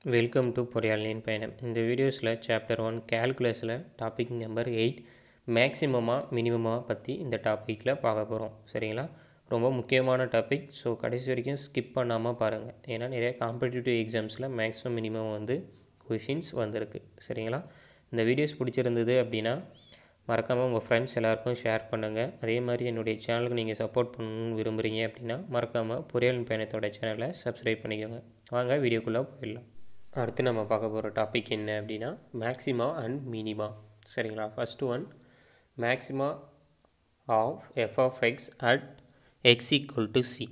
welcome to பொறியாளனின் பயணம் இந்த வீடியோஸில் சாப்டர் ஒன் கேல்குலஸில் டாபிக் நம்பர் எயிட் மேக்ஸிமமாக மினிமமாக பற்றி இந்த டாப்பிக்கில் பார்க்க போகிறோம் சரிங்களா ரொம்ப முக்கியமான டாபிக் ஸோ கடைசி வரைக்கும் ஸ்கிப் பண்ணாமல் பாருங்கள் ஏன்னா நிறைய காம்படிட்டிவ் எக்ஸாம்ஸில் மேக்ஸிமம் மினிமம் வந்து கொஷின்ஸ் வந்திருக்கு சரிங்களா இந்த வீடியோஸ் பிடிச்சிருந்தது அப்படின்னா மறக்காமல் உங்கள் ஃப்ரெண்ட்ஸ் எல்லாருக்கும் ஷேர் பண்ணுங்கள் அதே மாதிரி என்னுடைய சேனலுக்கு நீங்கள் சப்போர்ட் பண்ணணும்னு விரும்புகிறீங்க அப்படின்னா மறக்காமல் பொறியாளன் பயணத்தோட சேனலை சப்ஸ்கிரைப் பண்ணிக்கோங்க வாங்க வீடியோக்குள்ளே போயிடலாம் அடுத்து நம்ம பார்க்க போகிற டாபிக் என்ன அப்படின்னா மேக்ஸிமா அண்ட் மினிமா சரிங்களா first one maxima of F of X at X equal to C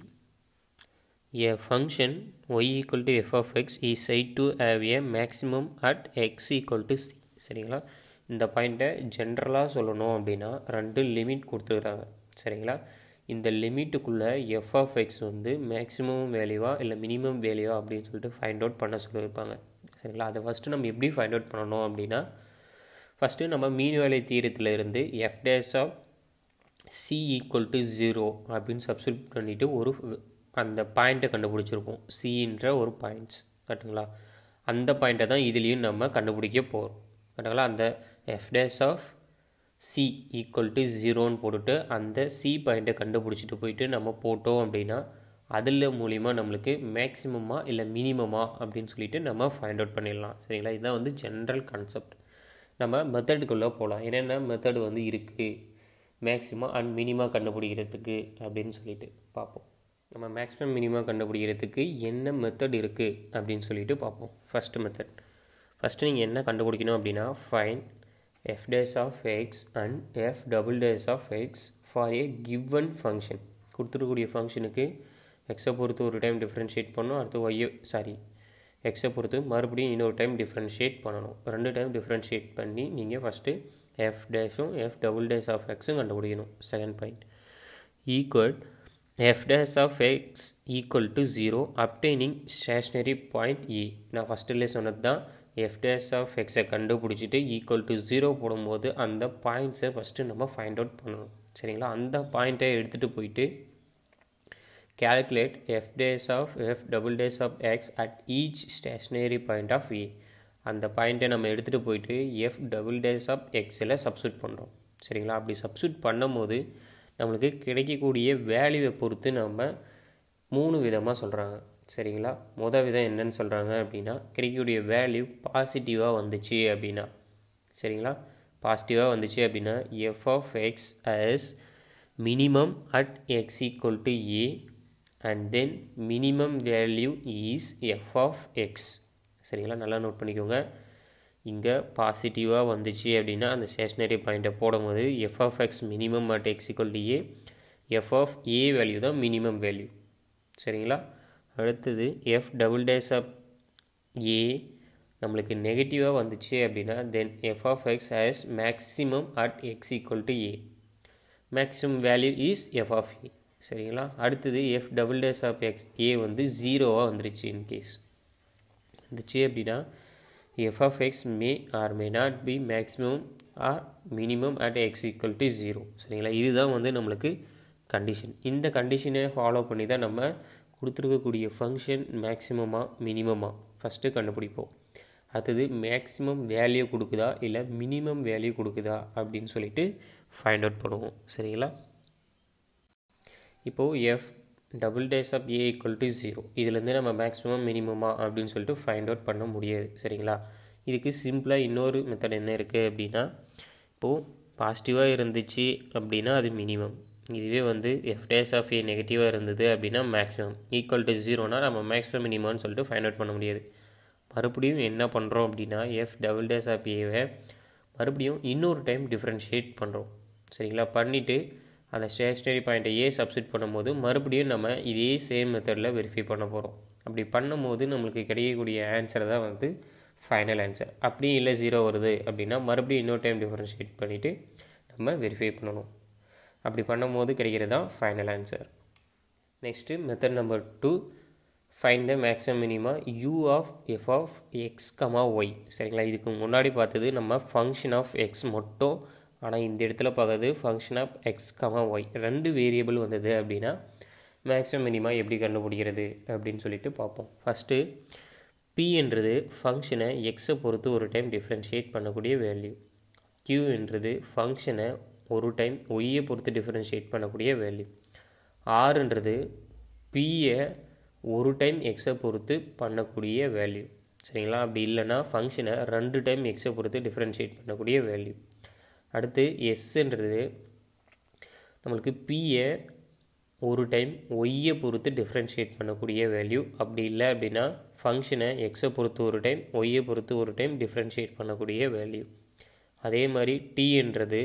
A function y equal to f of x is said to have a maximum at x equal to c சரிங்களா இந்த பாயிண்ட்டை ஜென்ரலாக சொல்லணும் அப்படின்னா ரெண்டு limit கொடுத்துருக்குறாங்க சரிங்களா இந்த லிமிட்டுக்குள்ளே எஃப் ஆஃப் எக்ஸ் வந்து மேக்ஸிமம் வேல்யூவா இல்லை மினிமம் வேல்யூவா அப்படின்னு சொல்லிட்டு ஃபைண்ட் அவுட் பண்ண சொல்லியிருப்பாங்க சரிங்களா அதை ஃபஸ்ட்டு நம்ம எப்படி ஃபைண்ட் அவுட் பண்ணணும் அப்படின்னா ஃபஸ்ட்டு நம்ம மீன் வேலை தீரத்தில் இருந்து F dash of C equal to zero அப்படின்னு சப்ஸ்டியூட் பண்ணிவிட்டு ஒரு அந்த பாயிண்ட்டை கண்டுபிடிச்சிருப்போம் சின்ற ஒரு பாயிண்ட்ஸ் கரெக்டுங்களா அந்த பாயிண்ட்டை தான் இதுலேயும் நம்ம கண்டுபிடிக்க போகிறோம் கரெக்டுங்களா அந்த F dash of C equal to ஜீரோன்னு போட்டுட்டு அந்த சி பாயிண்ட்டை கண்டுபிடிச்சிட்டு போயிட்டு நம்ம போட்டோம் அப்படின்னா அதில் மூலிமா நம்மளுக்கு மேக்ஸிமமாக இல்லை மினிமமா அப்படின்னு சொல்லிட்டு நம்ம ஃபைண்ட் அவுட் பண்ணிடலாம் சரிங்களா இதுதான் வந்து ஜென்ரல் கான்செப்ட் நம்ம மெத்தடுக்குள்ளே போகலாம் என்னென்ன மெத்தடு வந்து இருக்குது மேக்ஸிமம் அண்ட் மினிமா கண்டுபிடிக்கிறதுக்கு அப்படின்னு சொல்லிட்டு பார்ப்போம் நம்ம மேக்ஸிமம் மினிமா கண்டுபிடிக்கிறதுக்கு என்ன மெத்தட் இருக்குது அப்படின்னு சொல்லிட்டு பார்ப்போம் ஃபஸ்ட்டு மெத்தட் ஃபஸ்ட்டு நீங்கள் என்ன கண்டுபிடிக்கணும் அப்படின்னா find F dash of X and F double dash of X for a given function கொடுத்துருக்கூடிய ஃபங்க்ஷனுக்கு எக்ஸை பொறுத்து ஒரு டைம் டிஃப்ரென்ஷியேட் பண்ணணும் அடுத்து ஒய்யோ சாரி எக்ஸை பொறுத்து மறுபடியும் இன்னொரு டைம் டிஃப்ரென்ஷியேட் பண்ணணும் ரெண்டு டைம் டிஃப்ரென்ஷியேட் பண்ணி நீங்கள் ஃபஸ்ட்டு எஃப் டேஷும் எஃப் டபுள் டேஸ் ஆஃப் எக்ஸும் கண்டுபிடிக்கணும் second point equal F dash of X equal to zero obtaining stationary point இ நான் ஃபஸ்ட்டில் சொன்னது தான் எஃப் டேஸ் ஆஃப் எக்ஸை கண்டுபிடிச்சிட்டு ஈக்குவல் டு ஜீரோ போடும்போது அந்த பாயிண்ட்ஸை ஃபஸ்ட்டு நம்ம ஃபைண்ட் அவுட் பண்ணணும் சரிங்களா அந்த பாயிண்ட்டை எடுத்துகிட்டு போயிட்டு calculate f days of f double days of x at each stationary point of a அந்த பாயிண்ட்டை நம்ம எடுத்துகிட்டு போயிட்டு எஃப் டபுள் டேஸ் ஆஃப் எக்ஸில் சப்ஸ்டியூட் பண்ணுறோம் சரிங்களா அப்படி சப்ஸ்டியூட் பண்ணும்போது நம்மளுக்கு கிடைக்கக்கூடிய வேல்யூவை பொறுத்து நம்ம மூணு விதமாக சொல்கிறாங்க சரிங்களா மொதல் விதம் என்னன்னு சொல்கிறாங்க அப்படின்னா கிடைக்கக்கூடிய வேல்யூ பாசிட்டிவாக வந்துச்சு அப்படின்னா சரிங்களா பாசிட்டிவாக வந்துச்சு அப்படின்னா F of X as minimum at X equal to A and then minimum value is F of X சரிங்களா நல்லா நோட் பண்ணிக்கோங்க இங்கே பாசிட்டிவாக வந்துச்சு அப்படின்னா அந்த ஸ்டேஷ்னரி பாயிண்ட்டை போடும்போது F of X minimum at X equal to A F of A value தான் மினிமம் வேல்யூ சரிங்களா அடுத்தது F double dash of A நம்மளுக்கு நெகட்டிவாக வந்துச்சு அப்படின்னா then F of X has maximum at X equal to A maximum value is F of A சரிங்களா அடுத்தது F double dash of X A வந்து ஜீரோவாக வந்துருச்சு இன்கேஸ் வந்துச்சு அப்படின்னா F of X may or may not B maximum or minimum at X equal to zero சரிங்களா இதுதான் வந்து நம்மளுக்கு கண்டிஷன் இந்த கண்டிஷனை ஃபாலோ பண்ணி தான் நம்ம கொடுத்துருக்கக்கூடிய ஃபங்க்ஷன் மேக்ஸிமமாக மினிமமாக ஃபஸ்ட்டு கண்டுபிடிப்போம் அடுத்தது மேக்ஸிமம் வேல்யூ கொடுக்குதா இல்லை மினிமம் வேல்யூ கொடுக்குதா அப்படின்னு சொல்லிட்டு ஃபைண்ட் அவுட் பண்ணுவோம் சரிங்களா இப்போது F double dash of A equal to zero இதுலேருந்து நம்ம மேக்ஸிமம் மினிமமா அப்படின்னு சொல்லிட்டு ஃபைண்ட் அவுட் பண்ண முடியாது சரிங்களா இதுக்கு சிம்பிளாக இன்னொரு மெத்தட் என்ன இருக்குது அப்படின்னா இப்போது பாசிட்டிவாக இருந்துச்சு அப்படின்னா அது மினிமம் இதுவே வந்து எஃப் டேஸ் ஆஃப் ஏ நெகட்டிவாக இருந்தது அப்படின்னா மேக்ஸிமம் ஈக்குவல் டு ஜீரோனா நம்ம மேக்ஸிமம் மினிமம்னு சொல்லிட்டு ஃபைண்ட் அவுட் பண்ண முடியாது மறுபடியும் என்ன பண்ணுறோம் அப்படின்னா எஃப் டபுள் டேஸ் ஆஃப் ஏவை மறுபடியும் இன்னொரு டைம் டிஃப்ரென்ஷியேட் பண்ணுறோம் சரிங்களா பண்ணிவிட்டு அந்த ஸ்டேஷ்னரி பாயிண்ட்டை ஏ சப்ஸ்டியூட் பண்ணும்போது மறுபடியும் நம்ம இதே சேம் மெத்தடில் வெரிஃபை பண்ண போகிறோம் அப்படி பண்ணும்போது நம்மளுக்கு கிடைக்கக்கூடிய ஆன்சர் தான் வந்து ஃபைனல் ஆன்சர் அப்படியும் இல்லை ஜீரோ வருது அப்படின்னா மறுபடியும் இன்னொரு டைம் டிஃப்ரென்ஷியேட் பண்ணிவிட்டு நம்ம வெரிஃபை பண்ணணும் அப்படி பண்ணும்போது கிடைக்கிறது தான் final answer next method number two find the maximum minima you of F of x comma y சரிங்களா இதுக்கு முன்னாடி பார்த்தது நம்ம ஃபங்க்ஷன் ஆஃப் எக்ஸ் மட்டும் ஆனால் இந்த இடத்துல பார்க்குறது function of x comma y ரெண்டு வேரியபிள் வந்தது அப்படின்னா மேக்ஸிமம் மினிமா எப்படி கண்டுபிடிக்கிறது அப்படின்னு சொல்லிட்டு பார்ப்போம் ஃபஸ்ட்டு பின்றது ஃபங்க்ஷனை எக்ஸை பொறுத்து ஒரு டைம் டிஃப்ரென்ஷியேட் பண்ணக்கூடிய வேல்யூ கியூன்றது ஃபங்க்ஷனை ஒரு டைம் ஒய்யை பொறுத்து டிஃப்ரென்ஷியேட் பண்ணக்கூடிய வேல்யூ ஆறுன்றது பியை ஒரு டைம் எக்ஸை பொறுத்து பண்ணக்கூடிய வேல்யூ சரிங்களா அப்படி இல்லைன்னா ஃபங்க்ஷனை ரெண்டு டைம் எக்ஸை பொறுத்து டிஃப்ரென்ஷியேட் பண்ணக்கூடிய வேல்யூ அடுத்து எஸ்ன்றது நம்மளுக்கு பியை ஒரு டைம் ஒய்யை பொறுத்து டிஃப்ரென்ஷியேட் பண்ணக்கூடிய வேல்யூ அப்படி இல்லை அப்படின்னா ஃபங்க்ஷனை எக்ஸை பொறுத்து ஒரு டைம் ஒய்யை பொறுத்து ஒரு டைம் டிஃப்ரென்ஷியேட் பண்ணக்கூடிய வேல்யூ அதே மாதிரி டீன்றது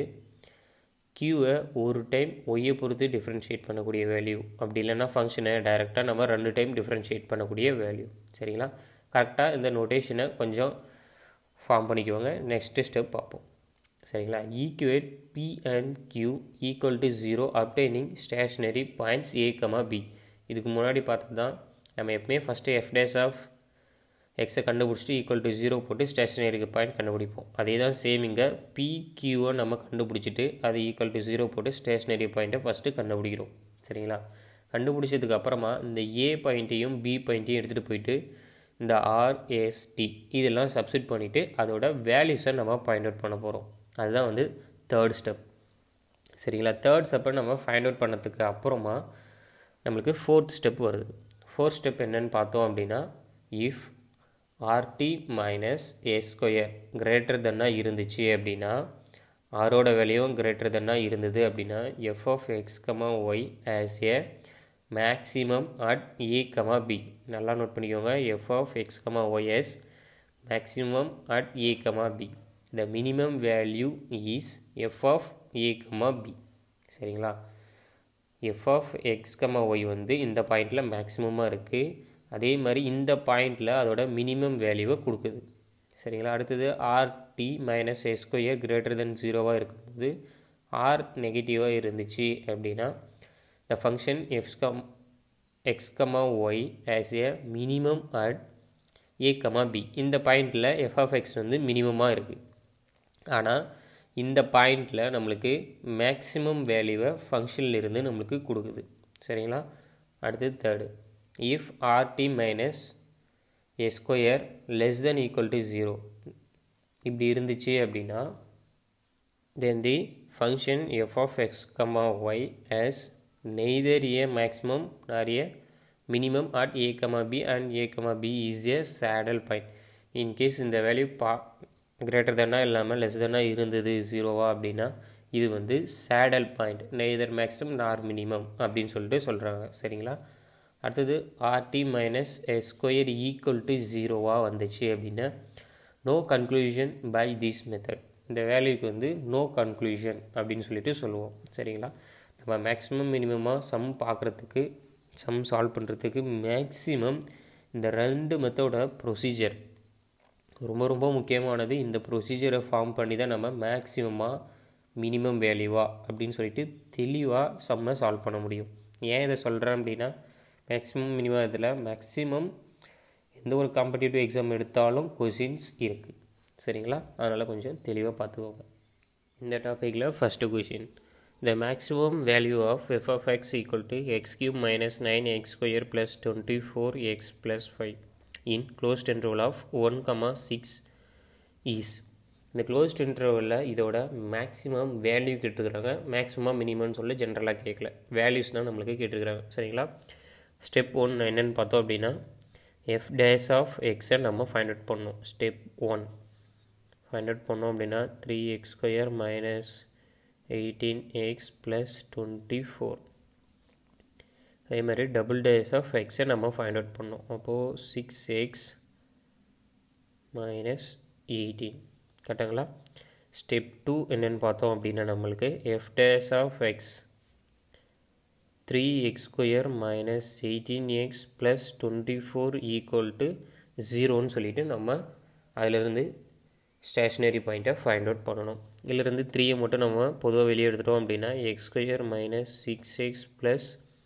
கியூவை ஒரு டைம் ஒய்யை பொறுத்து டிஃப்ரென்ஷியேட் பண்ணக்கூடிய வேல்யூ அப்படி இல்லைன்னா ஃபங்க்ஷனை டைரெக்டாக நம்ம ரெண்டு டைம் டிஃப்ரென்ஷியேட் பண்ணக்கூடிய வேல்யூ சரிங்களா கரெக்டாக இந்த நோட்டேஷனை கொஞ்சம் ஃபார்ம் பண்ணிக்குவாங்க நெக்ஸ்ட்டு ஸ்டெப் பார்ப்போம் சரிங்களா equate p and q equal to zero obtaining stationary points a comma b இதுக்கு முன்னாடி பார்த்தது தான் நம்ம எப்பவுமே ஃபஸ்ட்டு எஃப் டேஸ் ஆஃப் எக்ஸை கண்டுபிடிச்சிட்டு ஈக்குவல் டு ஜீரோ போட்டு ஸ்டேஷனரிக்கு பாயிண்ட் கண்டுபிடிப்போம் அதே தான் சேம் இங்கே பி கியூவை நம்ம கண்டுபிடிச்சிட்டு அது ஈக்குவல் டு ஜீரோ போட்டு ஸ்டேஷனரி பாயிண்ட்டை ஃபஸ்ட்டு கண்டுபிடிக்கிறோம் சரிங்களா கண்டுபிடிச்சதுக்கு அப்புறமா இந்த ஏ பாயிண்ட்டையும் பி பாயிண்ட்டையும் எடுத்துகிட்டு போயிட்டு இந்த ஆர்எஸ்டி இதெல்லாம் சப்ஸ்டிட் பண்ணிவிட்டு அதோட வேல்யூஸை நம்ம ஃபைண்ட் அவுட் பண்ண போகிறோம் அதுதான் வந்து தேர்ட் ஸ்டெப் சரிங்களா தேர்ட் ஸ்டெப்பை நம்ம ஃபைண்ட் அவுட் பண்ணதுக்கு அப்புறமா நம்மளுக்கு ஃபோர்த் ஸ்டெப் வருது ஃபோர்த் ஸ்டெப் என்னன்னு பார்த்தோம் அப்படின்னா if rt minus a square greater தென்னாக இருந்துச்சு அப்படின்னா ஆரோட வேல்யூவும் கிரேட்டர் தென்னாக இருந்தது அப்படின்னா F of x comma y as a maximum at a comma b நல்லா நோட் பண்ணிக்கோங்க f of x comma y is maximum at a comma b the minimum value is F of a comma b சரிங்களா f of x comma y வந்து இந்த பாயிண்டில் மேக்ஸிமமாக இருக்குது அதே மாதிரி இந்த பாயிண்டில் அதோட மினிமம் வேல்யூவை கொடுக்குது சரிங்களா அடுத்தது rt minus s square greater than ஜீரோவாக இருக்கும்போது ஆர் நெகட்டிவாக இருந்துச்சு அப்படின்னா the function f come x comma y as a minimum at a comma b இந்த பாயிண்டில் எஃப் ஆஃப் எக்ஸ் வந்து மினிமமாக இருக்குது ஆனால் இந்த பாயிண்டில் நம்மளுக்கு மேக்ஸிமம் வேல்யூவை ஃபங்க்ஷன்லேருந்து நம்மளுக்கு கொடுக்குது சரிங்களா அடுத்தது third if rt minus a square less than equal to 0 இப்படி இருந்துச்சு அப்படின்னா then the function f of x comma y has neither a maximum nor a minimum at a comma b and a comma b is a saddle point in case இந்த value பா greater தென்னாக இல்லாமல் less தென்னாக இருந்தது ஜீரோவா அப்படின்னா இது வந்து saddle point neither maximum nor minimum அப்படின்னு சொல்லிட்டு சொல்கிறாங்க சரிங்களா அடுத்தது rt minus a square equal to ஜீரோவாக வந்துச்சு அப்படின்னா no conclusion by this method இந்த வேல்யூக்கு வந்து நோ கன்க்ளூஷன் அப்படின்னு சொல்லிட்டு சொல்லுவோம் சரிங்களா நம்ம மேக்ஸிமம் மினிமமாக சம் பார்க்குறதுக்கு சம் சால்வ் பண்ணுறதுக்கு மேக்ஸிமம் இந்த ரெண்டு மெத்தோட ப்ரொசீஜர் ரொம்ப ரொம்ப முக்கியமானது இந்த ப்ரொசீஜரை ஃபார்ம் பண்ணி தான் நம்ம மேக்ஸிமமாக மினிமம் வேல்யூவா அப்படின்னு சொல்லிட்டு தெளிவாக சம்மை சால்வ் பண்ண முடியும் ஏன் இதை சொல்கிறேன் அப்படின்னா மேக்ஸிமம் மினிமம் இதில் மேக்ஸிமம் எந்த ஒரு காம்படிட்டிவ் எக்ஸாம் எடுத்தாலும் கொஷின்ஸ் இருக்குது சரிங்களா அதனால் கொஞ்சம் தெளிவாக பார்த்துக்கோங்க இந்த டாப்பிக்கில் first question the maximum value of F of X equal to x cube minus nine x square plus twenty four x plus five in closed interval of one comma six is இந்த closed இன்டர்வலில் இதோட maximum value கேட்டுருக்குறாங்க maximum மினிமம்னு சொல்லி ஜென்ரலாக கேட்கல values தான் நம்மளுக்கு கேட்டுருக்குறாங்க சரிங்களா ஸ்டெப் ஒன் என்னென்னு பார்த்தோம் அப்படின்னா எஃப் டேஸ் ஆஃப் எக்ஸை நம்ம ஃபைண்ட் அவுட் பண்ணோம் ஸ்டெப் ஒன் ஃபைண்ட் அவுட் பண்ணோம் அப்படின்னா three x square minus eighteen x plus twenty four அதே மாதிரி டபுள் டேஸ் ஆஃப் எக்ஸை நம்ம ஃபைண்ட் அவுட் பண்ணோம் அப்போது சிக்ஸ் எக்ஸ் மைனஸ் எயிட்டீன் கரெக்டுங்களா ஸ்டெப் டூ என்னென்னு பார்த்தோம் அப்படின்னா நம்மளுக்கு f dash of x three x square minus eighteen x plus twenty four equal to ஜீரோன்னு சொல்லிவிட்டு நம்ம அதிலிருந்து ஸ்டேஷ்னரி பாயிண்ட்டை ஃபைண்ட் அவுட் பண்ணணும் இதிலிருந்து த்ரீயை மட்டும் நம்ம பொதுவாக வெளியே எடுத்துட்டோம் அப்படின்னா x square minus six x plus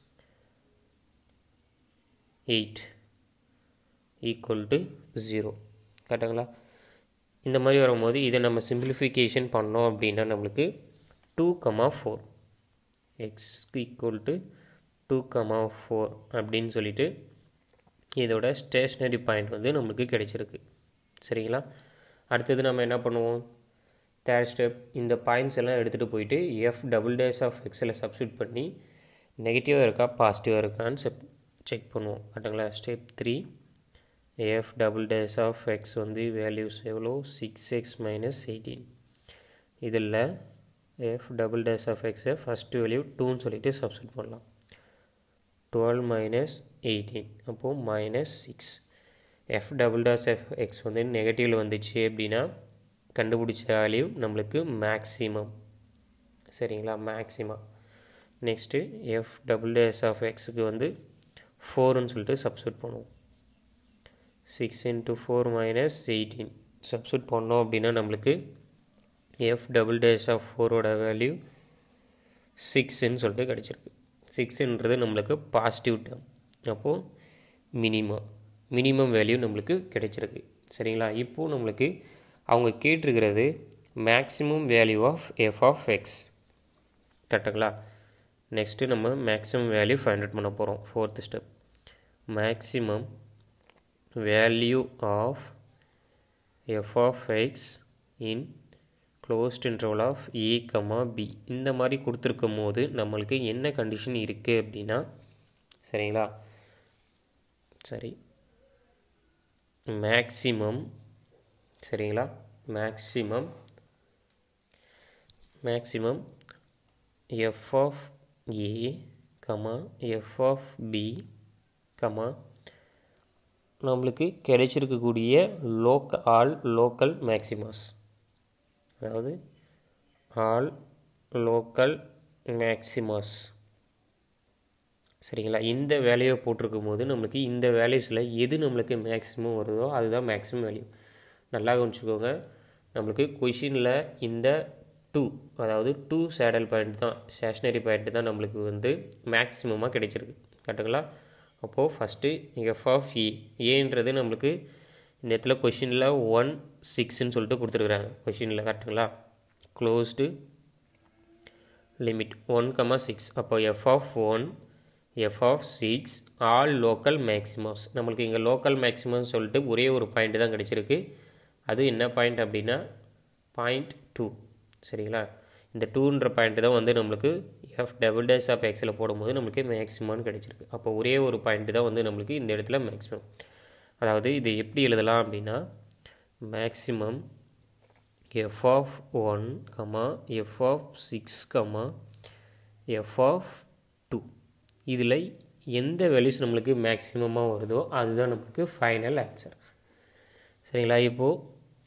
eight equal to zero கரெக்டுங்களா இந்த மாதிரி வரும்போது இதை நம்ம சிம்பிளிஃபிகேஷன் பண்ணோம் அப்படின்னா நம்மளுக்கு two comma four x equal to two comma four அப்படின்னு சொல்லிட்டு இதோட ஸ்டேஷ்னரி பாயிண்ட் வந்து நம்மளுக்கு கிடைச்சிருக்கு சரிங்களா அடுத்தது நம்ம என்ன பண்ணுவோம் தேர்ட் ஸ்டெப் இந்த பாயிண்ட்ஸ் எல்லாம் எடுத்துகிட்டு போயிட்டு எஃப் டபுள் டேஸ் ஆஃப் எக்ஸில் சப்ஸ்டியூட் பண்ணி நெகட்டிவாக இருக்கா பாசிட்டிவாக இருக்கான்னு செப் செக் பண்ணுவோம் கரெக்டுங்களா step three f double dash of X வந்து வேல்யூஸ் எவ்வளோ சிக்ஸ் எக்ஸ் மைனஸ் எயிட்டீன் இதில் எஃப் டபுள் டேஸ் ஆஃப் எக்ஸை ஃபஸ்ட்டு வேல்யூ டூன்னு சொல்லிட்டு சப்ஸ்டியூட் பண்ணலாம் டுவெல் மைனஸ் எயிட்டீன் அப்போது minus six f double dash f x வந்து நெகட்டிவில் வந்துச்சு அப்படின்னா கண்டுபிடிச்ச வேல்யூ நம்மளுக்கு மேக்ஸிமம் சரிங்களா maximum next f double dash of எக்ஸுக்கு வந்து ஃபோர்னு சொல்லிட்டு சப்ஸ்டியூட் பண்ணுவோம் six into four minus eighteen substitute பண்ணோம் அப்படின்னா நம்மளுக்கு எஃப் டபுள் டேஸ் ஆஃப் ஃபோரோட வேல்யூ சிக்ஸ்ன்னு சொல்லிட்டு கிடச்சிருக்கு சிக்ஸுன்றது நம்மளுக்கு பாசிட்டிவ் டேர்ம் அப்போது மினிமம் மினிமம் வேல்யூ நம்மளுக்கு கிடைச்சிருக்கு சரிங்களா இப்போது நம்மளுக்கு அவங்க கேட்டிருக்கிறது maximum value of F of x கரெக்டுங்களா நெக்ஸ்ட்டு நம்ம மேக்ஸிமம் வேல்யூ ஃபைண்ட் அவுட் பண்ண போகிறோம் fourth step maximum value of F of x in closed interval of a comma b இந்த மாதிரி கொடுத்துருக்கும் போது நம்மளுக்கு என்ன கண்டிஷன் இருக்குது அப்படின்னா சரிங்களா சரி மேக்ஸிமம் சரிங்களா maximum maximum f of a comma f of b comma நம்மளுக்கு கிடைச்சிருக்கக்கூடிய லோக்க ஆல் லோக்கல் மேக்ஸிமஸ் அதாவது ஆல் லோக்கல் மேக்ஸிமஸ் சரிங்களா இந்த வேல்யூவை போட்டிருக்கும் போது நம்மளுக்கு இந்த வேல்யூஸில் எது நம்மளுக்கு மேக்ஸிமம் வருதோ அதுதான் மேக்ஸிமம் வேல்யூ நல்லா கவனிச்சுக்கோங்க நம்மளுக்கு கொஷினில் இந்த டூ அதாவது டூ சேடல் பாயிண்ட் தான் ஸ்டேஷ்னரி பாயிண்ட் தான் நம்மளுக்கு வந்து மேக்ஸிமமாக கிடைச்சிருக்கு கரெக்டுங்களா அப்போது ஃபஸ்ட்டு எஃப் ஆஃப் ஏ ஏன்றது நம்மளுக்கு இந்த இடத்துல கொஷினில் ஒன் சிக்ஸ்ன்னு சொல்லிட்டு கொடுத்துருக்குறாங்க கொஷினில் கரெக்டுங்களா closed limit one comma six அப்போ f of one f of six all local maximums நம்மளுக்கு இங்கே லோக்கல் மேக்ஸிமம்ஸ் சொல்லிட்டு ஒரே ஒரு பாயிண்ட் தான் கிடச்சிருக்கு அது என்ன பாயிண்ட் அப்படின்னா பாயிண்ட் டூ சரிங்களா இந்த டூன்ற பாயிண்ட் தான் வந்து நம்மளுக்கு எஃப் டபுள் டேஸ் ஆஃப் எக்ஸில் போடும்போது நம்மளுக்கு மேக்ஸிமம்னு கிடச்சிருக்கு அப்போ ஒரே ஒரு பாயிண்ட் தான் வந்து நம்மளுக்கு இந்த இடத்துல மேக்ஸிமம் அதாவது இது எப்படி எழுதலாம் அப்படின்னா maximum f of one comma f of six comma f of two இதில் எந்த வேல்யூஸ் நம்மளுக்கு மேக்ஸிமமாக வருதோ அதுதான் நம்மளுக்கு ஃபைனல் ஆன்சர் சரிங்களா இப்போது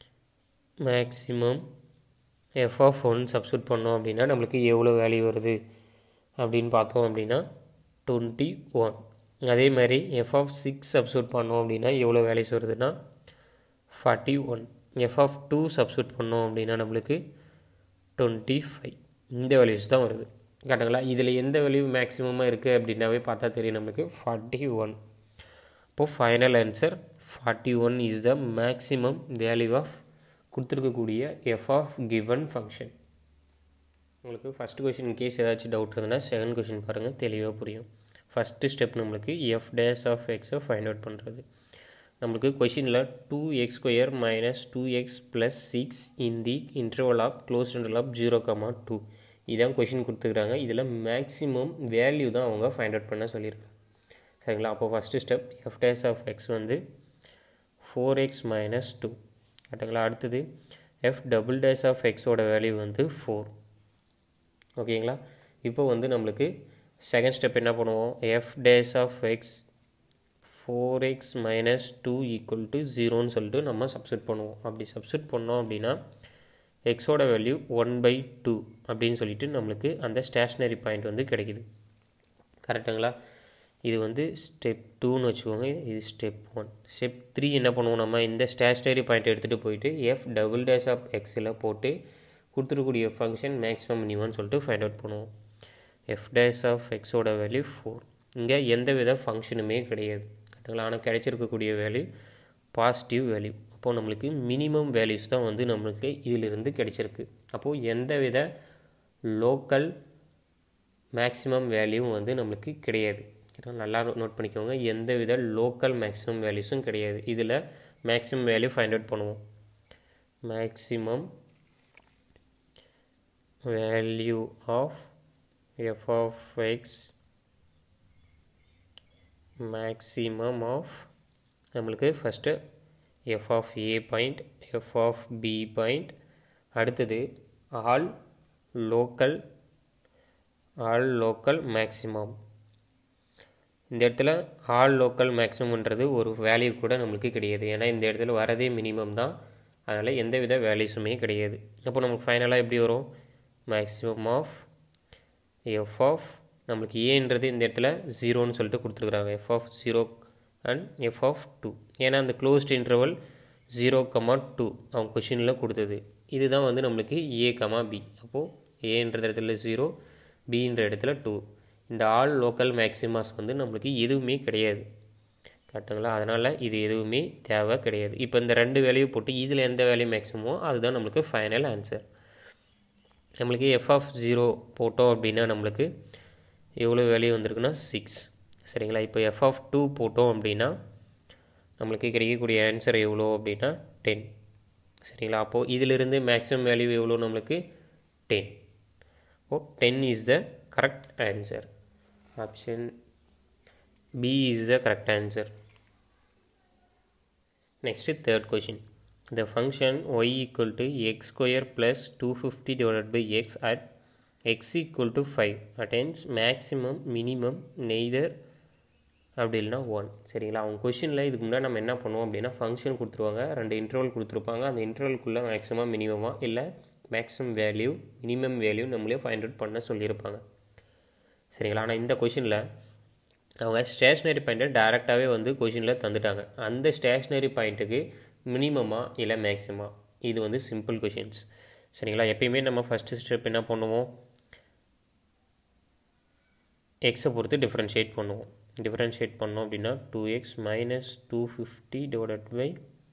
maximum f of one substitute பண்ணோம் அப்படின்னா நம்மளுக்கு எவ்வளோ வேல்யூ வருது அப்படின்னு பார்த்தோம் அப்படின்னா டுவெண்ட்டி ஒன் அதே மாதிரி எஃப் ஆஃப் சிக்ஸ் சப்ஸ்டியூட் பண்ணோம் அப்படின்னா எவ்வளோ வேல்யூஸ் வருதுன்னா forty one f of two substitute பண்ணோம் அப்படின்னா நம்மளுக்கு டுவெண்ட்டி ஃபைவ் இந்த வேல்யூஸ் தான் வருது கரெக்டுங்களா இதில் எந்த வேல்யூ மேக்ஸிமமாக இருக்குது அப்படின்னாவே பார்த்தா தெரியும் நம்மளுக்கு ஃபார்ட்டி ஒன் இப்போது final answer forty one is the maximum value of கொடுத்துருக்கக்கூடிய எஃப் ஆஃப் கிவன் ஃபங்க்ஷன் உங்களுக்கு ஃபஸ்ட் கொஷின் கேஸ் ஏதாச்சும் டவுட் இருந்ததுன்னா செகண்ட் கொஷின் பாருங்கள் தெளிவாக புரியும் ஃபஸ்ட்டு ஸ்டெப் நம்மளுக்கு எஃப் டேஸ் ஆஃப் எக்ஸை ஃபைண்ட் அவுட் பண்ணுறது நம்மளுக்கு கொஷினில் two x square minus two x plus six in the interval of closed interval of zero comma two இதான் கொஷின் கொடுத்துருக்காங்க இதில் மேக்ஸிமம் வேல்யூ தான் அவங்க ஃபைண்ட் அவுட் பண்ண சொல்லியிருக்காங்க சரிங்களா அப்போ first step f dash of X வந்து ஃபோர் எக்ஸ் மைனஸ் டூ கரெக்டுங்களா அடுத்தது எஃப் டபுள் டேஸ் ஆஃப் எக்ஸோட வேல்யூ வந்து ஃபோர் ஓகேங்களா இப்போ வந்து நம்மளுக்கு செகண்ட் ஸ்டெப் என்ன பண்ணுவோம் f dash of x four x minus two equal to ஜீரோன்னு சொல்லிட்டு நம்ம சப்ஸ்டியூட் பண்ணுவோம் அப்படி சப்ஸ்டியூட் பண்ணோம் அப்படின்னா எக்ஸோட வேல்யூ ஒன் பை டூ அப்படின்னு சொல்லிட்டு நம்மளுக்கு அந்த ஸ்டேஷ்னரி பாயிண்ட் வந்து கிடைக்குது கரெக்டுங்களா இது வந்து ஸ்டெப் டூன்னு வச்சுக்கோங்க இது ஸ்டெப் ஒன் ஸ்டெப் த்ரீ என்ன பண்ணுவோம் நம்ம இந்த ஸ்டேஷ்னரி பாயிண்ட் எடுத்துகிட்டு போயிட்டு எஃப் டபுள் டேஸ் ஆஃப் எக்ஸில் போட்டு கொடுத்துருக்கூடிய ஃபங்க்ஷன் மேக்ஸிமம் மினிமம்னு சொல்லிட்டு ஃபைண்ட் அவுட் பண்ணுவோம் எஃப் டேஸ் ஆஃப் எக்ஸோட வேல்யூ ஃபோர் இங்கே எந்த வித ஃபங்க்ஷனுமே கிடையாது கரெக்டுங்களா ஆனால் கிடைச்சிருக்கக்கூடிய வேல்யூ பாசிட்டிவ் வேல்யூ அப்போது நம்மளுக்கு மினிமம் வேல்யூஸ் தான் வந்து நம்மளுக்கு இதிலிருந்து கிடைச்சிருக்கு அப்போது எந்த வித லோக்கல் மேக்ஸிமம் வேல்யூவும் வந்து நம்மளுக்கு கிடையாது நல்லா நோட் பண்ணிக்கோங்க எந்த வித லோக்கல் மேக்ஸிமம் வேல்யூஸும் கிடையாது இதில் மேக்ஸிமம் வேல்யூ ஃபைண்ட் அவுட் பண்ணுவோம் maximum value of F of x maximum of நம்மளுக்கு first f of a point f of b point அடுத்தது all local all local maximum இந்த இடத்துல ஆல் லோக்கல் மேக்ஸிமம்ன்றது ஒரு வேல்யூ கூட நம்மளுக்கு கிடையாது ஏன்னா இந்த இடத்துல வரதே மினிமம் தான் அதனால் எந்த வித வேல்யூஸுமே கிடையாது அப்போ நமக்கு ஃபைனலாக எப்படி வரும் மேக்ஸிமம் ஆஃப் எஃப் ஆஃப் நம்மளுக்கு ஏன்றது இந்த இடத்துல ஜீரோன்னு சொல்லிட்டு கொடுத்துருக்குறாங்க f of zero and f of two ஏன்னா அந்த closed interval zero comma two அவங்க கொஷினில் கொடுத்தது இதுதான் வந்து நம்மளுக்கு ஏ கமா பி அப்போது ஏன்ற இடத்துல ஜீரோ பின்ற இடத்துல டூ இந்த ஆல் லோக்கல் மேக்ஸிமாஸ் வந்து நம்மளுக்கு எதுவுமே கிடையாது கரெக்டுங்களா அதனால் இது எதுவுமே தேவை கிடையாது இப்போ இந்த ரெண்டு வேல்யூ போட்டு இதில் எந்த வேல்யூ மேக்ஸிமமோ அதுதான் நம்மளுக்கு ஃபைனல் ஆன்சர் நம்மளுக்கு எஃப் ஆஃப் ஜீரோ போட்டோம் அப்படின்னா நம்மளுக்கு எவ்வளோ வேல்யூ வந்திருக்குன்னா சிக்ஸ் சரிங்களா இப்போ எஃப் ஆஃப் டூ போட்டோம் அப்படின்னா நம்மளுக்கு கிடைக்கக்கூடிய ஆன்சர் எவ்வளோ அப்படின்னா டென் சரிங்களா அப்போது இதிலிருந்து மேக்ஸிமம் வேல்யூ எவ்வளோ நம்மளுக்கு ten oh ten is the correct answer option b is the correct answer next third question the function y equal to x square plus 250 divided by x at x equal to 5 attains maximum minimum neither அப்படி இல்லைனா one சரிங்களா அவங்க கொஷினில் இதுக்கு முன்னாடி நம்ம என்ன பண்ணுவோம் அப்படின்னா ஃபங்க்ஷன் கொடுத்துருவாங்க ரெண்டு இன்டர்வல் கொடுத்துருப்பாங்க அந்த இன்டர்வல்குள்ளே மேக்ஸிமம் மினிமமாக இல்லை மேக்ஸிமம் வேல்யூ மினிமம் வேல்யூ நம்மளே ஃபைண்ட் அவுட் பண்ண சொல்லியிருப்பாங்க சரிங்களா ஆனால் இந்த கொஷினில் அவங்க ஸ்டேஷ்னரி பாயிண்ட்டை டேரெக்டாகவே வந்து கொஷினில் தந்துட்டாங்க அந்த ஸ்டேஷ்னரி பாயிண்ட்டுக்கு மினிமமா இல்லை மேக்ஸிமா இது வந்து சிம்பிள் கொஷின்ஸ் சரிங்களா எப்பயுமே நம்ம ஃபஸ்ட்டு ஸ்டெப் என்ன பண்ணுவோம் எக்ஸை பொறுத்து டிஃப்ரென்ஷியேட் பண்ணுவோம் டிஃப்ரென்ஷியேட் பண்ணோம் அப்படின்னா two x minus two fifty divided by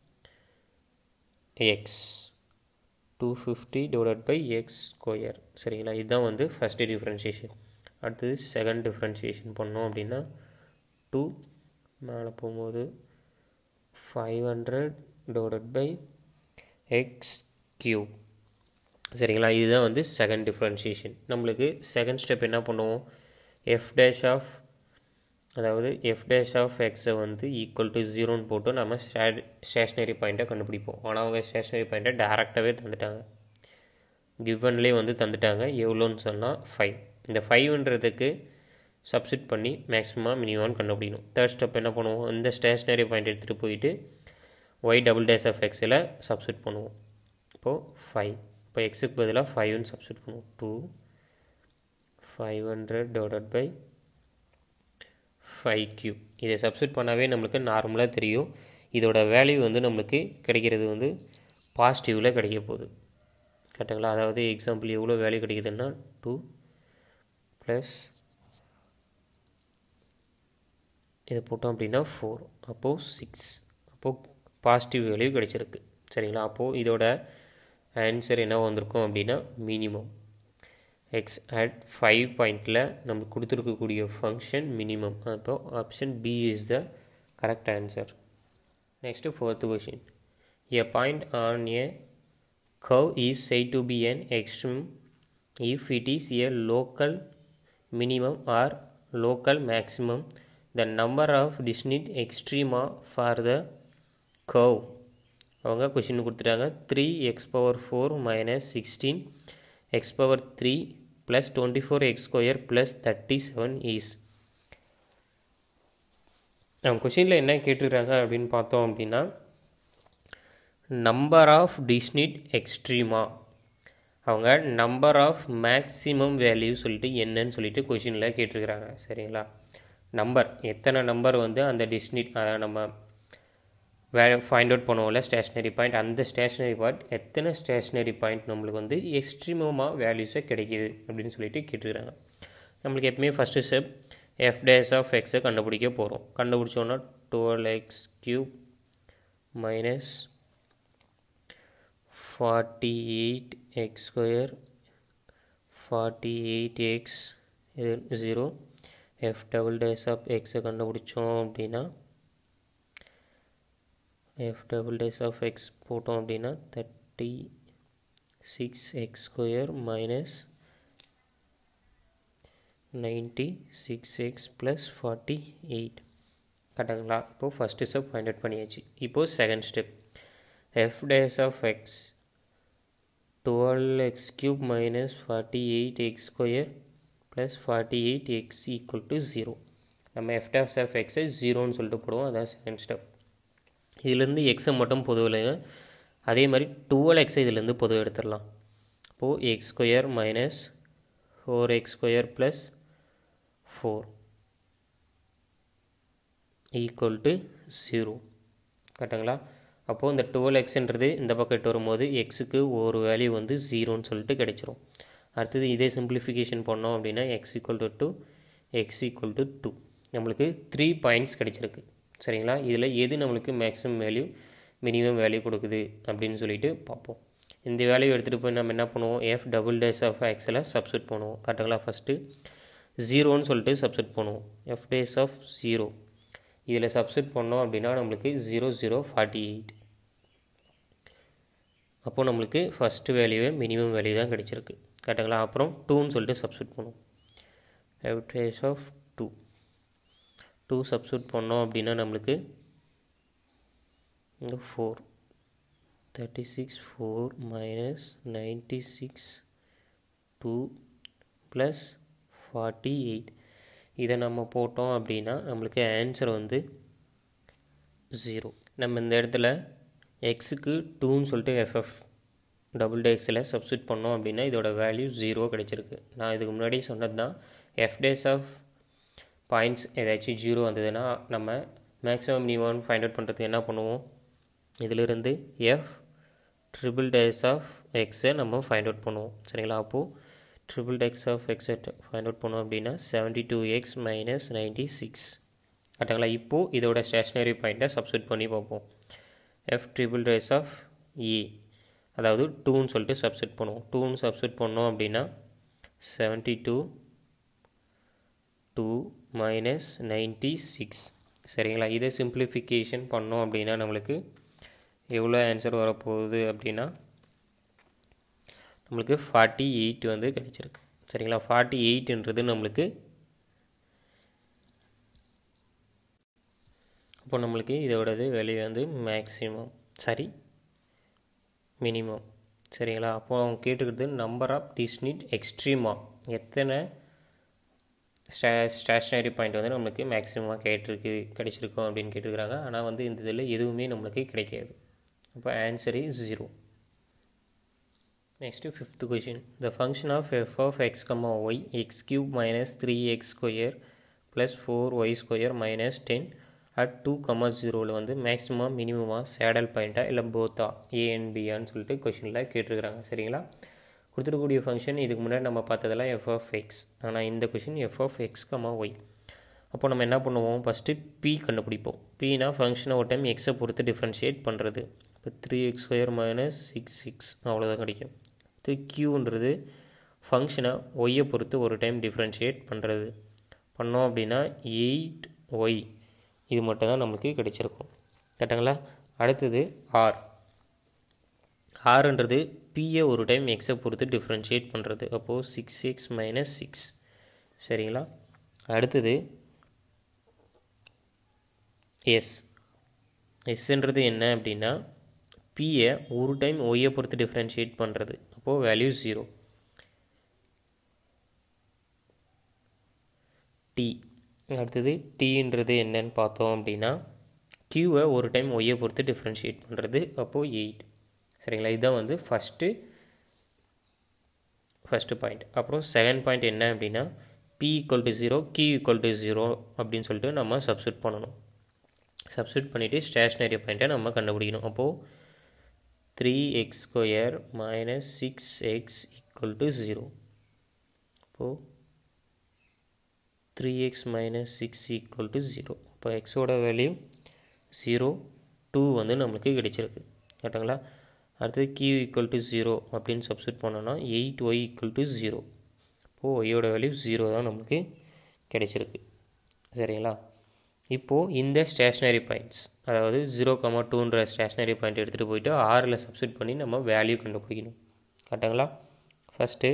x two fifty divided by x square சரிங்களா இதுதான் வந்து ஃபஸ்ட்டு டிஃப்ரென்ஷியேஷன் அடுத்தது செகண்ட் டிஃப்ரென்ஷியேஷன் பண்ணோம் அப்படின்னா டூ மேலே போகும்போது five hundred divided by x cube சரிங்களா இதுதான் வந்து செகண்ட் டிஃப்ரென்ஷியேஷன் நம்மளுக்கு செகண்ட் ஸ்டெப் என்ன பண்ணுவோம் எஃப் டேஷ் ஆஃப் அதாவது எஃப் டேஷ் ஆஃப் எக்ஸை வந்து ஈக்குவல் டு ஜீரோன்னு போட்டு நம்ம ஸ்டே ஸ்டேஷ்னரி பாயிண்ட்டை கண்டுபிடிப்போம் ஆனால் அவங்க ஸ்டேஷ்னரி பாயிண்ட்டை டேரெக்டாகவே தந்துட்டாங்க கிவன்லேயே வந்து தந்துட்டாங்க எவ்வளோன்னு சொன்னால் ஃபைவ் இந்த ஃபைவ்ன்றதுக்கு சப்ஸ்டிட் பண்ணி மேக்ஸிமம் மினிமம் கண்டுபிடிக்கணும் தேர்ட் ஸ்டெப் என்ன பண்ணுவோம் இந்த ஸ்டேஷ்னரி பாயிண்ட் எடுத்துகிட்டு போயிட்டு ஒய் டபுள் டேஸ் ஆஃப் எக்ஸில் சப்ஸ்டிட் பண்ணுவோம் இப்போது ஃபைவ் இப்போ எக்ஸுக்கு பதிலாக ஃபைவ்னு சப்ஸ்டிட் பண்ணுவோம் two five hundred divided by five cube இதை சப்ஸ்டிட் பண்ணாவே நம்மளுக்கு நார்மலாக தெரியும் இதோட வேல்யூ வந்து நம்மளுக்கு கிடைக்கிறது வந்து பாசிட்டிவில் கிடைக்க போகுது கரெக்டுங்களா அதாவது எக்ஸாம்பிள் எவ்வளோ வேல்யூ கிடைக்குதுன்னா டூ ப்ளஸ் இதை போட்டோம் அப்படின்னா ஃபோர் அப்போது சிக்ஸ் அப்போது பாசிட்டிவ் வேல்யூ கிடைச்சிருக்கு சரிங்களா அப்போது இதோட ஆன்சர் என்ன வந்திருக்கும் அப்படின்னா மினிமம் எக்ஸ் அட் ஃபைவ் பாயிண்டில் நம்ம கொடுத்துருக்கக்கூடிய ஃபங்க்ஷன் மினிமம் அப்போ option b is the correct answer next fourth question a point on a curve is said to be an extreme if it is a local minimum or local maximum the number of distinct extrema for the curve அவங்க question கொடுத்துட்டாங்க three x power four minus sixteen x power three plus twenty four x square plus thirty seven is அவங்க கொஷினில் என்ன கேட்டுருக்காங்க அப்படின்னு பார்த்தோம் அப்படின்னா number of டிஸ்னிட் எக்ஸ்ட்ரீமா அவங்க நம்பர் ஆஃப் மேக்ஸிமம் வேல்யூ சொல்லிட்டு என்னன்னு சொல்லிட்டு கொஷினில் கேட்டிருக்கிறாங்க சரிங்களா நம்பர் எத்தனை நம்பர் வந்து அந்த டிஸ்னிட் நம்ம வே ஃபைண்ட் அவுட் பண்ணுவோம்ல ஸ்டேஷ்னரி பாயிண்ட் அந்த ஸ்டேஷ்னரி பாயிண்ட் எத்தனை ஸ்டேஷ்னரி பாயிண்ட் நம்மளுக்கு வந்து எக்ஸ்ட்ரீமமாக வேல்யூஸை கிடைக்கிது அப்படின்னு சொல்லிட்டு கேட்டிருக்கிறாங்க நம்மளுக்கு எப்பவுமே first step f dash of எக்ஸை கண்டுபிடிக்க போகிறோம் கண்டுபிடிச்சோன்னா twelve x cube minus forty eight x square forty eight x zero f double dash of எக்ஸை கண்டுபிடிச்சோம் அப்படின்னா f double dash of x போட்டோம் அப்படின்னா thirty six x square minus ninety six x plus forty eight கரெக்டுங்களா இப்போது first step find out பண்ணியாச்சு இப்போது second step f dash of x twelve x cube minus forty eight x square plus forty eight x equal to zero நம்ம f dash of எக்ஸை ஜீரோன்னு சொல்லிட்டு போடுவோம் அதான் செகண்ட் ஸ்டெப் இதுலேருந்து எக்ஸை மட்டும் பொதுவில் அதே மாதிரி டுவெல் எக்ஸை இதுலேருந்து பொதுவாக எடுத்துடலாம் இப்போது x square minus four x square plus four equal to zero கரெக்டுங்களா அப்போது இந்த டுவெல் எக்ஸ்ன்றது இந்த பக்கம் எட்டு வரும்போது எக்ஸுக்கு ஒரு வேல்யூ வந்து ஜீரோன்னு சொல்லிட்டு கிடைச்சிரும் அடுத்தது இதே சிம்பிளிஃபிகேஷன் பண்ணோம் அப்படின்னா x equal to two x equal to two நம்மளுக்கு த்ரீ பாயிண்ட்ஸ் கிடச்சிருக்கு சரிங்களா இதில் எது நம்மளுக்கு மேக்ஸிமம் வேல்யூ மினிமம் வேல்யூ கொடுக்குது அப்படின்னு சொல்லிட்டு பார்ப்போம் இந்த வேல்யூ எடுத்துகிட்டு போய் நம்ம என்ன பண்ணுவோம் எஃப் டபுள் டேஸ் ஆஃப் எக்ஸில் சப்ஸ்டியூட் பண்ணுவோம் கரெக்டுங்களா ஃபஸ்ட்டு ஜீரோன்னு சொல்லிட்டு சப்ஸ்டியூட் பண்ணுவோம் எஃப் டேஸ் ஆஃப் ஜீரோ இதில் சப்ஸ்டியூட் பண்ணோம் அப்படின்னா நம்மளுக்கு ஜீரோ ஜீரோ ஃபார்ட்டி எயிட் அப்போது நம்மளுக்கு ஃபஸ்ட்டு வேல்யூவே மினிமம் வேல்யூ தான் கிடச்சிருக்கு கரெக்டுங்களா அப்புறம் டூன்னு சொல்லிட்டு சப்ஸ்டியூட் பண்ணுவோம் f dash of two two substitute பண்ணோம் அப்படின்னா நம்மளுக்கு இங்கே four thirty six four minus ninety six two plus forty eight இதை நம்ம போட்டோம் அப்படின்னா நம்மளுக்கு ஆன்சர் வந்து ஜீரோ நம்ம இந்த இடத்துல எக்ஸுக்கு டூன்னு சொல்லிட்டு எஃப்எஃப் டபுள் டேக்ஸில் சப்ஸ்டியூட் பண்ணோம் அப்படின்னா இதோட வேல்யூ ஜீரோ கிடச்சிருக்கு நான் இதுக்கு முன்னாடி சொன்னது தான் எஃப் டேஸ் ஆஃப் பாயிண்ட்ஸ் ஏதாச்சும் ஜீரோ வந்ததுன்னா நம்ம மேக்ஸிமம் மினிமம் ஃபைண்ட் அவுட் பண்ணுறதுக்கு என்ன பண்ணுவோம் இதிலிருந்து எஃப் ட்ரிபிள் டேஸ் ஆஃப் எக்ஸை நம்ம ஃபைண்ட் அவுட் பண்ணுவோம் சரிங்களா அப்போது ட்ரிபிள் டேக்ஸ் ஆஃப் எக்ஸை ஃபைண்ட் அவுட் பண்ணோம் அப்படின்னா seventy two x minus ninety six கரெக்டுங்களா இப்போது இதோட ஸ்டேஷ்னரி பாயிண்ட்டை சப்ஸ்டியூட் பண்ணி பார்ப்போம் f triple dash of a அதாவது டூன்னு சொல்லிட்டு சப்ஸ்டியூட் பண்ணுவோம் டூன்னு சப்ஸ்டியூட் பண்ணோம் அப்படின்னா seventy two two minus ninety six சரிங்களா இதை சிம்பிளிஃபிகேஷன் பண்ணோம் அப்படின்னா நம்மளுக்கு எவ்வளோ ஆன்சர் வரப்போகுது அப்படின்னா நம்மளுக்கு ஃபார்ட்டி எயிட் வந்து கிடச்சிருக்கு சரிங்களா ஃபார்ட்டி எயிட்ன்றது நம்மளுக்கு அப்போ நம்மளுக்கு இதோடது வெளியே வந்து மேக்ஸிமம் சரி மினிமம் சரிங்களா அப்போ அவங்க கேட்டுக்கிறது நம்பர் ஆஃப் டிஸ்னிட் எக்ஸ்ட்ரீமா எத்தனை ஸ்டே ஸ்டேஷ்னரி பாயிண்ட் வந்து நம்மளுக்கு மேக்ஸிமமாக கேட்டிருக்கு கிடைச்சிருக்கும் அப்படின்னு கேட்டிருக்கிறாங்க ஆனால் வந்து இந்த இதில் எதுவுமே நம்மளுக்கு கிடைக்காது அப்போ answer is zero next fifth question the function of F of x comma y x cube minus three x square plus four y square minus ten at two comma ஜீரோவில் வந்து மேக்ஸிமம் மினிமமாக சேடல் பாயிண்ட்டாக இல்லை போத்தா ஏஎன்பியான்னு சொல்லிட்டு கொஷினில் கேட்டிருக்கிறாங்க சரிங்களா கொடுத்துருக்கூடிய function இதுக்கு முன்னாடி நம்ம பார்த்ததெல்லாம் எஃப் ஆஃப் எக்ஸ் ஆனால் இந்த question f of x comma y அப்போ நம்ம என்ன பண்ணுவோம் ஃபஸ்ட்டு பி கண்டுபிடிப்போம் பினா ஃபங்க்ஷனை ஒரு டைம் எக்ஸை பொறுத்து டிஃப்ரென்ஷியேட் பண்ணுறது இப்போ three x square minus six six அவ்வளோதான் கிடைக்கும் இது க்யூன்றது ஃபங்க்ஷனை ஒய்யை பொறுத்து ஒரு டைம் டிஃப்ரென்ஷியேட் பண்ணுறது பண்ணோம் அப்படின்னா எயிட் ஒய் இது மட்டும் தான் நம்மளுக்கு கிடைச்சிருக்கும் கரெக்டுங்களா அடுத்தது ஆர் ஆறுன்றது பியை ஒரு டைம் எக்ஸை பொறுத்து டிஃப்ரென்ஷியேட் பண்ணுறது அப்போது சிக்ஸ் எக்ஸ் மைனஸ் சிக்ஸ் சரிங்களா அடுத்தது எஸ் எஸ்ன்றது என்ன அப்படின்னா பியை ஒரு டைம் ஒய்யை பொறுத்து டிஃப்ரென்ஷியேட் பண்ணுறது அப்போது வேல்யூ ஜீரோ டி அடுத்தது டீன்றது என்னன்னு பார்த்தோம் அப்படின்னா க்யூவை ஒரு டைம் ஒய்யை பொறுத்து டிஃப்ரென்ஷியேட் பண்ணுறது அப்போது எயிட் சரிங்களா இதுதான் வந்து ஃபஸ்ட்டு ஃபஸ்ட்டு பாயிண்ட் அப்புறம் செகண்ட் பாயிண்ட் என்ன அப்படின்னா p equal to zero q equal to zero அப்படின்னு சொல்லிட்டு நம்ம சப்ஸ்டியூட் பண்ணணும் சப்ஸ்டியூட் பண்ணிவிட்டு ஸ்டேஷ்னரி பாயிண்ட்டை நம்ம கண்டுபிடிக்கணும் அப்போது three x square minus six x equal to zero அப்போது three x minus six equal to zero இப்போ எக்ஸோட வேல்யூ ஜீரோ டூ வந்து நம்மளுக்கு கிடைச்சிருக்கு கரெக்டுங்களா அடுத்தது கியூ ஈக்குவல் டு ஜீரோ அப்படின்னு சப்ஸ்டியூட் பண்ணோன்னா eight y equal to zero இப்போது ஒய்யோட வேல்யூ ஜீரோ தான் நம்மளுக்கு கிடைச்சிருக்கு சரிங்களா இப்போது இந்த ஸ்டேஷ்னரி பாயிண்ட்ஸ் அதாவது ஜீரோ கமா டூன்ற ஸ்டேஷ்னரி பாயிண்ட் எடுத்துகிட்டு போயிட்டு ஆறில் சப்ஸ்டிட் பண்ணி நம்ம வேல்யூ கண்டுபிடிக்கணும் கரெக்டுங்களா ஃபஸ்ட்டு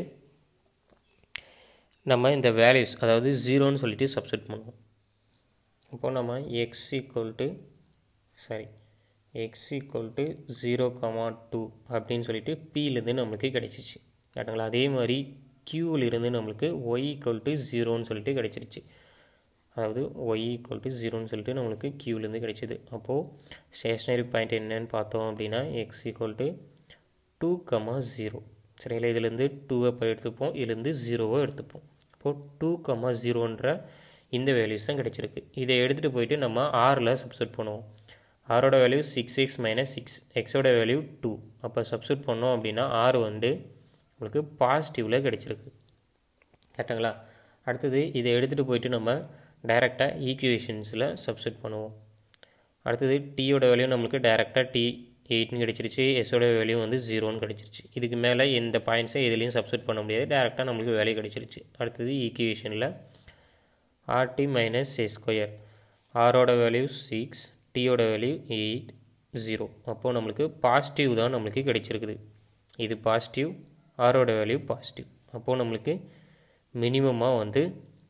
நம்ம இந்த வேல்யூஸ் அதாவது ஜீரோன்னு சொல்லிட்டு சப்ஸ்டிட் பண்ணுவோம் இப்போது நம்ம x equal to sorry x equal to zero comma two அப்படின்னு சொல்லிட்டு பியிலேருந்து நம்மளுக்கு கிடச்சிச்சு கரெக்டுங்களா அதே மாதிரி க்யூவிலிருந்து நம்மளுக்கு ஒய் ஈக்குவல் டு ஜீரோன்னு சொல்லிட்டு கிடச்சிருச்சு அதாவது ஒய் ஈக்குவல் டு ஜீரோன்னு சொல்லிட்டு நம்மளுக்கு க்யூவிலேருந்து கிடைச்சிது அப்போது ஸ்டேஷ்னரி பாயிண்ட் என்னன்னு பார்த்தோம் அப்படின்னா x equal to two comma zero சரிங்களா இதுலேருந்து டூவை இப்போ எடுத்துப்போம் இதுலேருந்து ஜீரோவை எடுத்துப்போம் அப்போது டூ கமா ஜீரோன்ற இந்த வேல்யூஸ் தான் கிடச்சிருக்கு இதை எடுத்துகிட்டு போயிட்டு நம்ம ஆறில் சப்ஸ்டியூட் பண்ணுவோம் ஆரோட value six x minus six எக்ஸோட வேல்யூ டூ அப்போ சப்ஸ்டியூட் பண்ணோம் அப்படின்னா ஆறு வந்து உங்களுக்கு பாசிட்டிவில் கிடச்சிருக்கு கரெக்டுங்களா அடுத்தது இதை எடுத்துகிட்டு போயிட்டு நம்ம டைரெக்டாக ஈக்குவேஷன்ஸில் சப்ஸ்டியூட் பண்ணுவோம் அடுத்தது டீயோட வேல்யூ நம்மளுக்கு டைரெக்டாக டி எயிட்னு கிடச்சிருச்சு எஸ்ஸோட வேல்யூ வந்து ஜீரோன்னு கிடச்சிருச்சு இதுக்கு மேலே எந்த பாயிண்ட்ஸை எதுலேயும் சப்ஸ்டியூட் பண்ண முடியாது டேரெக்டாக நம்மளுக்கு வேல்யூ கிடச்சிருச்சு அடுத்தது ஈக்குவேஷனில் ஆர்டி மைனஸ் ஏ ஸ்கொயர் ஆரோட வேல்யூ சிக்ஸ் டியோட வேல்யூ எயிட் ஜீரோ அப்போது நம்மளுக்கு பாசிட்டிவ் தான் நம்மளுக்கு கிடைச்சிருக்குது இது பாசிட்டிவ் ஆரோட வேல்யூ பாசிட்டிவ் அப்போது நம்மளுக்கு மினிமமாக வந்து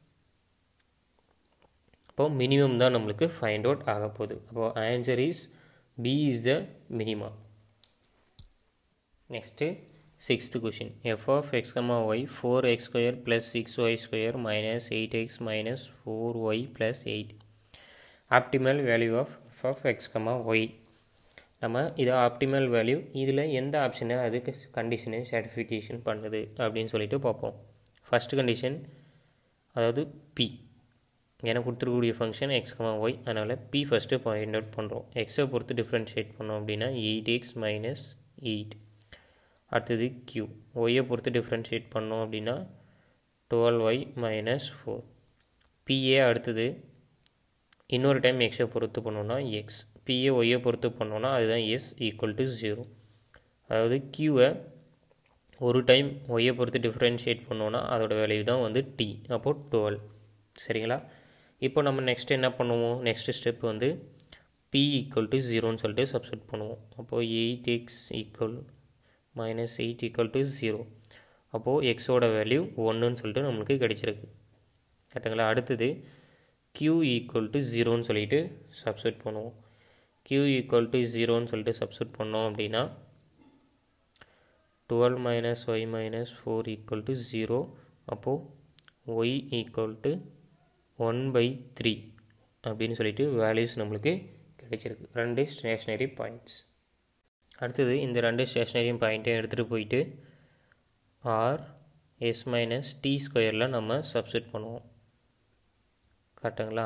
அப்போது மினிமம் தான் நம்மளுக்கு ஃபைண்ட் அவுட் ஆக போகுது அப்போது answer is b is the minima next sixth question f of x comma y four x square plus six y square minus eight x minus four y plus eight optimal value of F of x comma y நம்ம இது optimal value இதில் எந்த ஆப்ஷனை அதுக்கு கண்டிஷனை satisfaction பண்ணுது அப்படின்னு சொல்லிட்டு பார்ப்போம் ஃபஸ்ட்டு கண்டிஷன் அதாவது பி எனக்கு கொடுத்துருக்கக்கூடிய ஃபங்க்ஷன் எக்ஸ் கமா ஒய் அதனால் பி ஃபஸ்ட்டு பாயிண்ட் அவுட் பண்ணுறோம் எக்ஸை பொறுத்து டிஃப்ரென்ஷியேட் பண்ணோம் அப்படின்னா எயிட் எக்ஸ் மைனஸ் எயிட் அடுத்தது க்யூ ஒய்யை பொறுத்து டிஃப்ரென்ஷியேட் பண்ணோம் அப்படின்னா டுவெல் ஒய் மைனஸ் ஃபோர் பிஏ அடுத்தது இன்னொரு டைம் எக்ஸை பொறுத்து பண்ணோன்னா எக்ஸ் பிஏ ஒய்யை பொறுத்து பண்ணோன்னா அதுதான் எஸ் ஈக்குவல் டு ஜீரோ அதாவது க்யூவை ஒரு டைம் ஒய்யை பொறுத்து டிஃப்ரென்ஷியேட் பண்ணோன்னா அதோட வேல்யூ தான் வந்து டி அப்போது டுவெல் சரிங்களா இப்போ நம்ம நெக்ஸ்ட் என்ன பண்ணுவோம் நெக்ஸ்ட் ஸ்டெப் வந்து பி ஈக்குவல் டு ஜீரோன்னு சொல்லிட்டு சப்ஸ்டிட் பண்ணுவோம் அப்போது eight x equal minus eight equal to zero அப்போது எக்ஸோட வேல்யூ ஒன்றுன்னு சொல்லிட்டு நம்மளுக்கு கிடச்சிருக்கு கரெக்டுங்களா அடுத்தது q ஈக்குவல் டு ஜீரோன்னு சொல்லிட்டு சப்ஸ்டிட் பண்ணுவோம் q ஈக்குவல் டு ஜீரோன்னு சொல்லிட்டு சப்ஸ்டிட் பண்ணோம் அப்படின்னா twelve minus y minus four equal to zero அப்போது y equal to one by three அப்படின்னு சொல்லிட்டு வேல்யூஸ் நம்மளுக்கு கிடைச்சிருக்கு ரெண்டு ஸ்டேஷ்னரி பாயிண்ட்ஸ் அடுத்தது இந்த ரெண்டு ஸ்டேஷ்னரி பாயிண்ட்டையும் எடுத்துகிட்டு போயிட்டு ஆர் எஸ் மைனஸ் டி ஸ்கொயரில் நம்ம சப்ஸ்டிட் பண்ணுவோம் கரெக்டுங்களா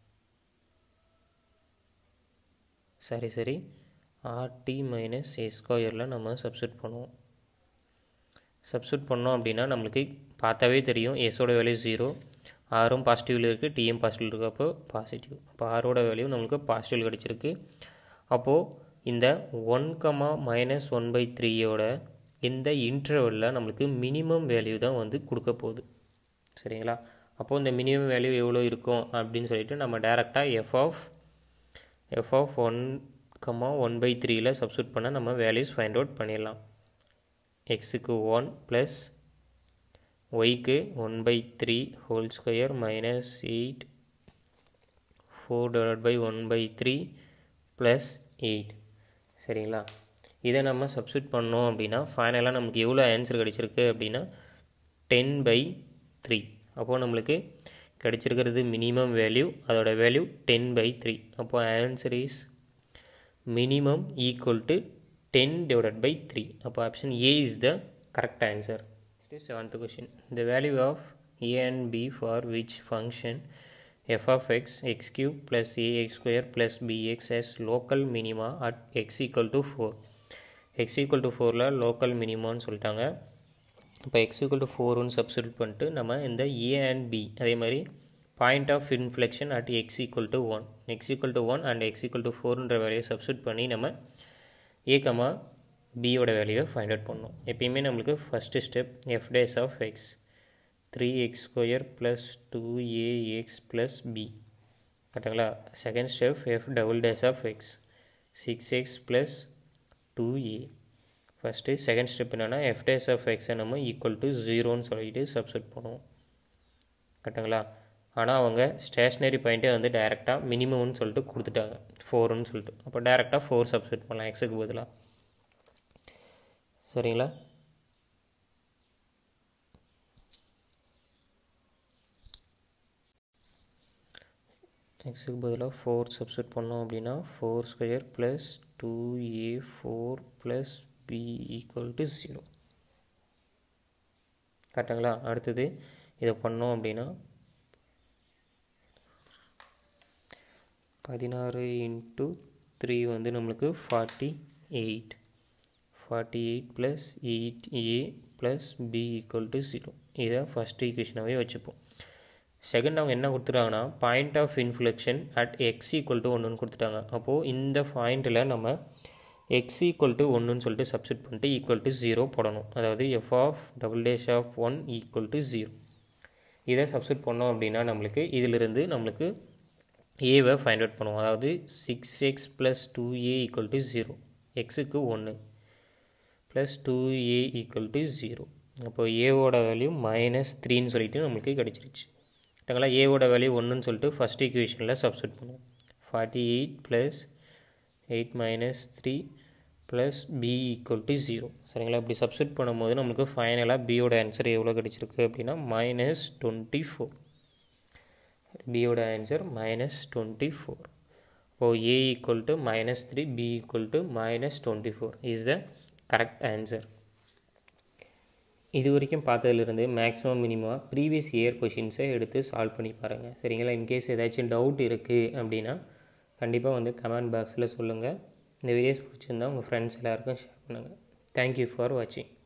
சரி சரி ஆர்டி மைனஸ் ஏ ஸ்கொயரில் நம்ம சப்ஸ்டிட் பண்ணுவோம் சப்ஸ்டிட் பண்ணோம் அப்படின்னா நம்மளுக்கு பார்த்தாவே தெரியும் எஸோட வேல்யூ ஜீரோ ஆரும் பாசிட்டிவில் இருக்குது டிஎம் பாசிட்டிவ் இருக்குது அப்போ பாசிட்டிவ் அப்போ ஆரோட வேல்யூ நம்மளுக்கு பாசிட்டிவ் கிடச்சிருக்கு அப்போது இந்த one comma minus one by த்ரீயோட இந்த இன்டர்வலில் நம்மளுக்கு மினிமம் வேல்யூ தான் வந்து கொடுக்க போகுது சரிங்களா அப்போது இந்த மினிமம் வேல்யூ எவ்வளோ இருக்கும் அப்படின்னு சொல்லிட்டு நம்ம டேரெக்டாக f of F of one comma one by த்ரீயில் சப்ஸ்டியூட் பண்ண நம்ம வேல்யூஸ் ஃபைண்ட் அவுட் பண்ணிடலாம் எக்ஸுக்கு ஒன் ப்ளஸ் ஒய்க்கு one by three whole square minus eight four divide by one by three plus eight சரிங்களா இதை நம்ம சப்ஸ்டியூட் பண்ணோம் அப்படின்னா ஃபைனலாக நமக்கு எவ்வளோ ஆன்சர் கிடச்சிருக்கு அப்படின்னா டென் பை த்ரீ அப்போது நம்மளுக்கு கிடச்சிருக்கிறது மினிமம் வேல்யூ அதோட வேல்யூ டென் பை த்ரீ அப்போது answer is minimum equal to ten divided by three அப்போ option a is the correct answer seventh question the value of a and b for which function f of x x cube plus ax square plus bx as local minima at x equal to 4 x equal to 4ல local minimumனு சொல்லிட்டாங்க இப்போ x equal to 4னு substitute பண்ணிட்டு நம்ம இந்த a and b அதே மாதிரி point of inflection at x equal to 1 x equal to 1 and x equal to 4ன்ற வேல்யூவை substitute பண்ணி நம்ம a கமா b யோட வேல்யூவை ஃபைண்ட் அவுட் பண்ணோம் எப்பயுமே நம்மளுக்கு first step f dash of x three x square plus two a x plus b கரெக்டுங்களா second step f double dash of x six x plus two a first second step என்னென்னா f dash of எக்ஸை நம்ம equal to ஜீரோன்னு சொல்லிட்டு சப்ஸ்ட் பண்ணுவோம் கரெக்டுங்களா ஆனால் அவங்க ஸ்டேஷ்னரி பாயிண்ட்டே வந்து டைரெக்டாக மினிமம்னு சொல்லிட்டு கொடுத்துட்டாங்க ஃபோருன்னு சொல்லிட்டு அப்போ டைரெக்டாக ஃபோர் சப்ஸ்ட் பண்ணலாம் எக்ஸுக்கு பதிலாக சரிங்களா எக்ஸுக்கு பதிலாக ஃபோர் சப்ஸ்ட் பண்ணோம் அப்படின்னா four square plus two a four plus b equal to zero கரெக்டுங்களா அடுத்தது இதை பண்ணோம் அப்படின்னா பதினாறு இன்ட்டு த்ரீ வந்து நம்மளுக்கு forty eight forty eight plus eight a plus b equal to zero இதை ஃபஸ்ட் ஈக்குவேஷனாகவே வச்சுப்போம் செகண்ட் அவங்க என்ன கொடுத்துட்டாங்கன்னா point of inflection at X equal to ஒன்றுன்னு கொடுத்துட்டாங்க அப்போது இந்த பாயிண்ட்டில் நம்ம எக்ஸ் ஈக்குவல் டு ஒன்றுன்னு சொல்லிட்டு சப்ஸ்டிட் பண்ணிட்டு ஈக்குவல் டு ஜீரோ போடணும் அதாவது f of double dash of one equal to zero இதை சப்ஸ்டிட் பண்ணோம் அப்படின்னா நம்மளுக்கு இதிலிருந்து நம்மளுக்கு ஏவை ஃபைண்ட் அவுட் பண்ணுவோம் அதாவது six x plus two a equal to zero எக்ஸுக்கு ஒன்று plus two a equal to zero அப்போ ஏவோட வேல்யூ மைனஸ் த்ரீன்னு சொல்லிட்டு நம்மளுக்கு கிடச்சிருச்சு கரெக்டுங்களா ஏவோட வேல்யூ ஒன்றுன்னு சொல்லிட்டு ஃபஸ்ட் ஈக்குவேஷனில் சப்ஸ்டிட் பண்ணுவோம் forty eight plus eight minus three plus b equal to zero சரிங்களா இப்படி சப்ஸ்டிட் பண்ணும்போது நம்மளுக்கு ஃபைனலாக பியோட ஆன்சர் எவ்வளோ கிடச்சிருக்கு அப்படின்னா மைனஸ் டுவெண்ட்டி ஃபோர் பியோட ஆன்சர் மைனஸ் டுவெண்ட்டி ஃபோர் இப்போது a equal to minus three b equal to minus twenty four is the correct answer இது வரைக்கும் பார்த்ததுலேருந்து மேக்ஸிமம் மினிமம் ப்ரீவியஸ் இயர் கொஷின்ஸை எடுத்து சால்வ் பண்ணி பாருங்கள் சரிங்களா இன்கேஸ் ஏதாச்சும் டவுட் இருக்குது அப்படின்னா கண்டிப்பாக வந்து கமெண்ட் பாக்ஸில் சொல்லுங்கள் இந்த வீடியோஸ் பிடிச்சிருந்தா உங்கள் ஃப்ரெண்ட்ஸ் எல்லாருக்கும் ஷேர் பண்ணுங்கள் தேங்க்யூ ஃபார் வாட்சிங்